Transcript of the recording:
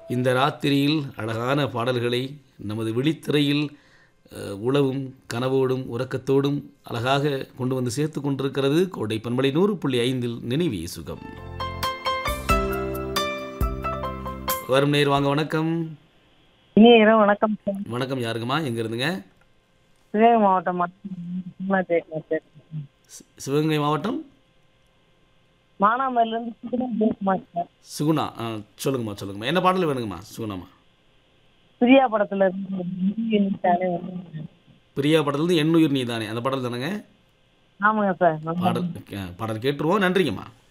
இந்த ராத்திரியில் அழகான பாடல்களை நமது விழித்திரையில் அஹ், உளவும் கனவோடும் உறக்கத்தோடும் அழகாக கொண்டு வந்து சேர்த்து கொண்டிருக்கிறது கோடை பண்பலை நூறு புள்ளி ஐந்தில் நினைவே சுகம் வரும் நேர் வாங்க வணக்கம் இனிய இரவு வணக்கம் சார் வணக்கம் யாருங்கம்மா எங்க இருந்துங்க சிவகங்கை மாவட்டம் மானா பேசுறேன் சார் சி- சிவகங்கை மாவட்டம் மானாமரிலிருந்து சுகுணா பேசுமான் சார் சுகுணா ஆ சொல்லுங்கம்மா சொல்லுங்கம்மா என்ன பாடல் வேணுங்கம்மா சுகுணாம்மா பிரியா படத்துல இருந்து இனித்தானே வந்து பிரியா படத்துலேருந்து எண்ணுயிர் நீ தானே அந்த பாடல் தானேங்க ஆமாங்க சார் பாடல் ஆ, பாடல் கேட்டுருவோம் நன்றிங்கம்மா